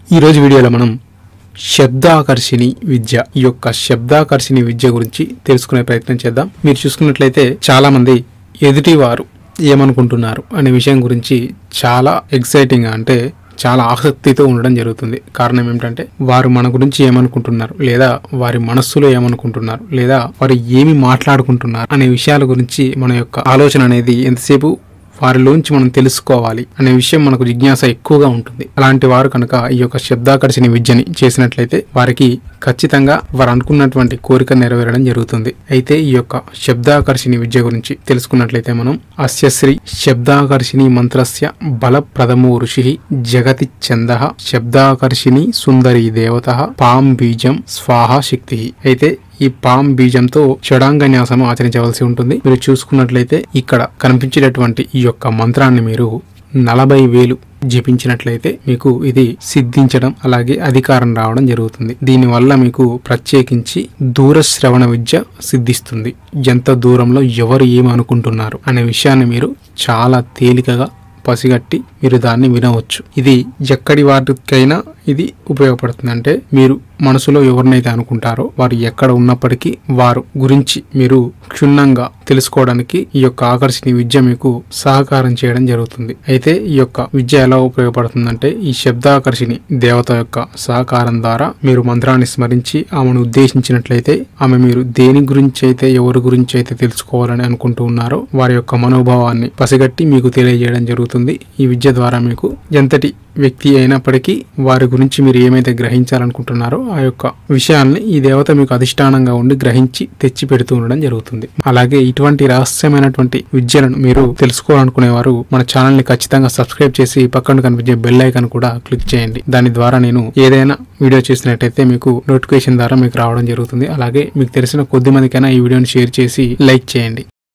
ఈ రోజు వీడియోలో మనం శబ్దాకర్షిణి విద్య ఈ యొక్క శబ్దాకర్షిణి విద్య గురించి తెలుసుకునే ప్రయత్నం చేద్దాం మీరు చూసుకున్నట్లయితే చాలా మంది ఎదుటివారు ఏమనుకుంటున్నారు అనే విషయం గురించి చాలా ఎక్సైటింగ్ అంటే చాలా ఆసక్తితో ఉండడం జరుగుతుంది కారణం ఏమిటంటే వారు మన గురించి ఏమనుకుంటున్నారు లేదా వారి మనస్సులో ఏమనుకుంటున్నారు లేదా వారు ఏమి మాట్లాడుకుంటున్నారు అనే విషయాల గురించి మన యొక్క ఆలోచన అనేది ఎంతసేపు వారిలోంచి మనం తెలుసుకోవాలి అనే విషయం మనకు జిజ్ఞాస ఎక్కువగా ఉంటుంది అలాంటి వారు కనుక ఈ యొక్క శబ్దాకర్షణ విద్యని చేసినట్లయితే వారికి ఖచ్చితంగా వారు అనుకున్నటువంటి కోరిక నెరవేరడం జరుగుతుంది అయితే ఈ యొక్క శబ్దాకర్షిణి విద్య గురించి తెలుసుకున్నట్లయితే మనం అస్యశ్రీ శబ్దాకర్షిణి మంత్రస్య బలప్రదమో ఋషి జగతి చంద శబ్దాకర్షిణి సుందరి దేవత పాం బీజం స్వాహ శక్తి అయితే ఈ పామ్ బీజంతో షడాంగ న్యాసం ఆచరించవలసి ఉంటుంది మీరు చూసుకున్నట్లయితే ఇక్కడ కనిపించేటటువంటి ఈ యొక్క మంత్రాన్ని మీరు నలభై వేలు జపించినట్లయితే మీకు ఇది సిద్ధించడం అలాగే అధికారం రావడం జరుగుతుంది దీనివల్ల మీకు ప్రత్యేకించి దూర శ్రవణ విద్య సిద్ధిస్తుంది ఎంత దూరంలో ఎవరు ఏమి అనుకుంటున్నారు అనే విషయాన్ని మీరు చాలా తేలికగా పసిగట్టి మీరు దాన్ని వినవచ్చు ఇది ఎక్కడి వాటికైనా ఇది ఉపయోగపడుతుంది అంటే మీరు మనసులో ఎవరినైతే అనుకుంటారో వారు ఎక్కడ ఉన్నప్పటికీ వారు గురించి మీరు క్షుణ్ణంగా తెలుసుకోవడానికి ఈ యొక్క ఆకర్షణ విద్య మీకు సహకారం చేయడం జరుగుతుంది అయితే ఈ యొక్క విద్య ఎలా ఉపయోగపడుతుందంటే ఈ శబ్దాకర్షిణి దేవత యొక్క సహకారం ద్వారా మీరు మంత్రాన్ని స్మరించి ఆమెను ఉద్దేశించినట్లయితే ఆమె మీరు దేని గురించి అయితే ఎవరి గురించి అయితే తెలుసుకోవాలని అనుకుంటూ ఉన్నారో వారి యొక్క మనోభావాన్ని పసిగట్టి మీకు తెలియజేయడం జరుగుతుంది ఈ విద్య ద్వారా మీకు ఎంతటి వ్యక్తి అయినప్పటికీ వారి గురించి మీరు ఏమైతే గ్రహించాలనుకుంటున్నారో ఆ యొక్క విషయాల్ని ఈ దేవత మీకు అధిష్టానంగా ఉండి గ్రహించి తెచ్చి పెడుతూ ఉండడం జరుగుతుంది అలాగే ఇటువంటి రహస్యమైనటువంటి విద్యలను మీరు తెలుసుకోవాలనుకునేవారు మన ఛానల్ ని ఖచ్చితంగా సబ్స్క్రైబ్ చేసి పక్కన కనిపించే బెల్ ఐకాన్ కూడా క్లిక్ చేయండి దాని ద్వారా నేను ఏదైనా వీడియో చేసినట్టయితే మీకు నోటిఫికేషన్ ద్వారా మీకు రావడం జరుగుతుంది అలాగే మీకు తెలిసిన కొద్ది మందికైనా ఈ వీడియోని షేర్ చేసి లైక్ చేయండి